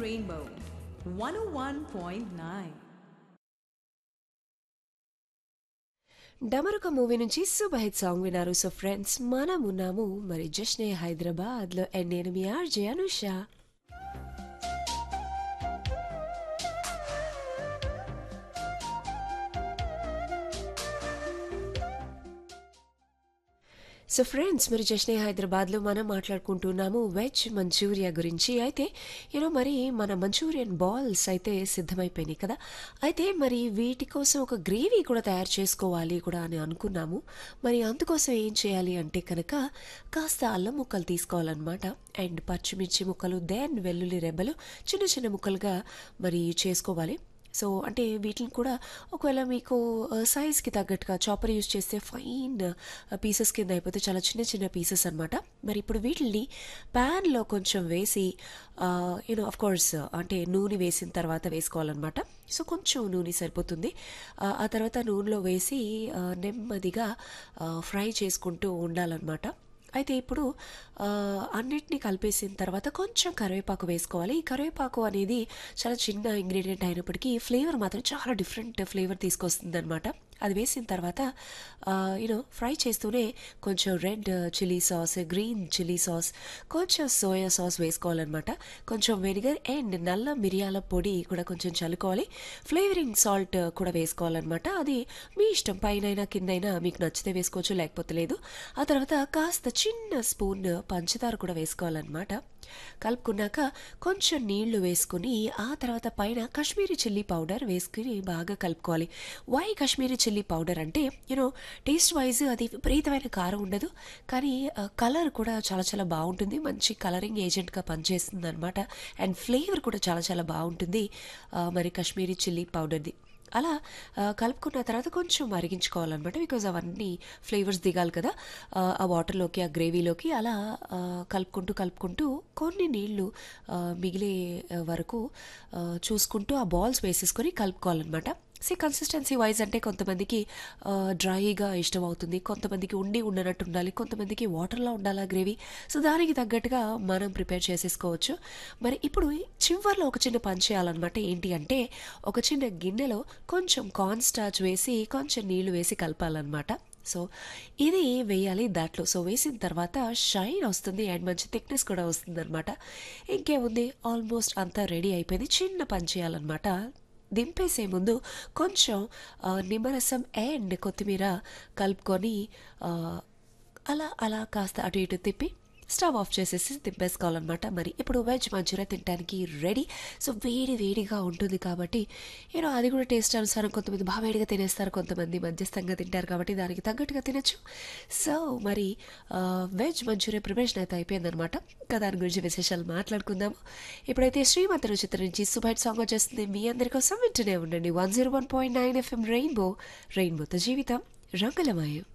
Rainbow 101.9. Damaruka movie నుంచి super hit song విన్నారు so friends మనం ఉన్నాము మరి జష్నే హైదరాబాద్ లో అండ్ నేను మీ ఆర్జే అనుష సో ఫ్రెండ్స్ మరి జష్నే హైదరాబాద్లో మనం మాట్లాడుకుంటున్నాము వెజ్ మంచూరియా గురించి అయితే యూనో మరి మన మంచూరియన్ బాల్స్ అయితే సిద్ధమైపోయినాయి కదా అయితే మరి వీటి కోసం ఒక గ్రేవీ కూడా తయారు చేసుకోవాలి కూడా అని అనుకున్నాము మరి అందుకోసం ఏం చేయాలి అంటే కనుక కాస్త అల్లం ముక్కలు తీసుకోవాలన్నమాట అండ్ పచ్చిమిర్చి ముక్కలు దెన్ వెల్లుల్లి రెబ్బలు చిన్న చిన్న ముక్కలుగా మరి చేసుకోవాలి సో అంటే వీటిని కూడా ఒకవేళ మీకు సైజ్కి తగ్గట్టుగా చాపర్ యూస్ చేస్తే ఫైన్ పీసెస్ కింద అయిపోతే చాలా చిన్న చిన్న పీసెస్ అనమాట మరి ఇప్పుడు వీటిని ప్యాన్లో కొంచెం వేసి యూనో ఆఫ్ కోర్స్ అంటే నూనె వేసిన తర్వాత వేసుకోవాలన్నమాట సో కొంచెం నూనె సరిపోతుంది ఆ, ఆ తర్వాత నూనెలో వేసి ఆ, నెమ్మదిగా ఫ్రై చేసుకుంటూ ఉండాలన్నమాట అయితే ఇప్పుడు ఆ, అన్నిటినీ కలిపేసిన తర్వాత కొంచెం కరివేపాకు వేసుకోవాలి ఈ కరివేపాకు అనేది చాలా చిన్న ఇంగ్రీడియంట్ అయినప్పటికీ ఫ్లేవర్ మాత్రం చాలా డిఫరెంట్ ఫ్లేవర్ తీసుకొస్తుంది అనమాట అది వేసిన తర్వాత యూనో ఫ్రై చేస్తూనే కొంచెం red chilli sauce green chilli sauce కొంచెం సోయా సాస్ వేసుకోవాలన్నమాట కొంచెం వెనిగర్ అండ్ నల్ల మిరియాల పొడి కూడా కొంచెం చల్లుకోవాలి ఫ్లేవరింగ్ సాల్ట్ కూడా వేసుకోవాలన్నమాట అది మీ ఇష్టం పైన కిందైనా మీకు నచ్చితే వేసుకోవచ్చు లేకపోతే లేదు ఆ తర్వాత కాస్త చిన్న స్పూన్ పంచదార కూడా వేసుకోవాలన్నమాట కలుపుకున్నాక కొంచెం నీళ్లు వేసుకుని ఆ తర్వాత పైన కాశ్మీరీ చిల్లీ పౌడర్ వేసుకుని బాగా కలుపుకోవాలి వై కాశ్మీరీ చిల్లీ పౌడర్ అంటే యూనో టేస్ట్ వైజ్ అది విపరీతమైన కారం ఉండదు కానీ కలర్ కూడా చాలా చాలా బాగుంటుంది మంచి కలరింగ్ ఏజెంట్గా పనిచేస్తుంది అనమాట అండ్ ఫ్లేవర్ కూడా చాలా చాలా బాగుంటుంది ఆ, మరి కాశ్మీరీ చిల్లీ పౌడర్ది అలా ఆ, కలుపుకున్న తర్వాత కొంచెం మరిగించుకోవాలన్నమాట బికాజ్ అవన్నీ ఫ్లేవర్స్ దిగాలి కదా ఆ, ఆ వాటర్లోకి ఆ గ్రేవీలోకి అలా ఆ, కలుపుకుంటూ కలుపుకుంటూ కొన్ని నీళ్లు ఆ, మిగిలే ఆ, వరకు ఆ, చూసుకుంటూ ఆ బాల్స్ వేసేసుకొని కలుపుకోవాలన్నమాట సి కన్సిస్టెన్సీ వైజ్ అంటే కొంతమందికి ఆ, డ్రైగా ఇష్టం అవుతుంది కొంతమందికి ఉండి ఉండనట్టు ఉండాలి కొంతమందికి వాటర్లో ఉండాలా గ్రేవీ సో దానికి తగ్గట్టుగా మనం ప్రిపేర్ చేసేసుకోవచ్చు మరి ఇప్పుడు చివర్లో ఒక చిన్న పని చేయాలన్నమాట ఏంటి అంటే ఒక చిన్న గిన్నెలో కొంచెం కార్న్ స్టార్చ్ వేసి కొంచెం నీళ్లు వేసి కలపాలన్నమాట సో ఇది వేయాలి దాంట్లో సో వేసిన తర్వాత షైన్ వస్తుంది అండ్ మంచి థిక్నెస్ కూడా వస్తుంది అనమాట ఇంకేముంది ఆల్మోస్ట్ అంతా రెడీ అయిపోయింది చిన్న పని చేయాలన్నమాట దింపేసే ముందు కొంచెం ఆ, నిమ్మరసం అండ్ కొత్తిమీర కలుపుకొని ఆ, అలా అలా కాస్త అటు ఇటు తిప్పి స్టవ్ ఆఫ్ చేసేసి దింపేసుకోవాలన్నమాట మరి ఇప్పుడు వెజ్ మంచూరియా తినడానికి రెడీ సో వేడి వేడిగా ఉంటుంది కాబట్టి ఏదో అది కూడా టేస్ట్ అనుసారం కొంతమంది బాగా వేడిగా తినేస్తారు కొంతమంది మధ్యస్థంగా తింటారు కాబట్టి దానికి తగ్గట్టుగా తినచ్చు సో మరి ఆ, వెజ్ మంచూరియా ప్రిపరేషన్ అయితే అయిపోయిందనమాట ఇంకా దాని గురించి విశేషాలు మాట్లాడుకుందాము ఇప్పుడైతే శ్రీమంత రుచిత్ర నుంచి సుభైట్ సాంగ్ వచ్చేస్తుంది మీ అందరి కోసం వింటూనే ఉండండి one zero one point nine FM rainbow రెయిన్బోతో జీవితం రంగులమయం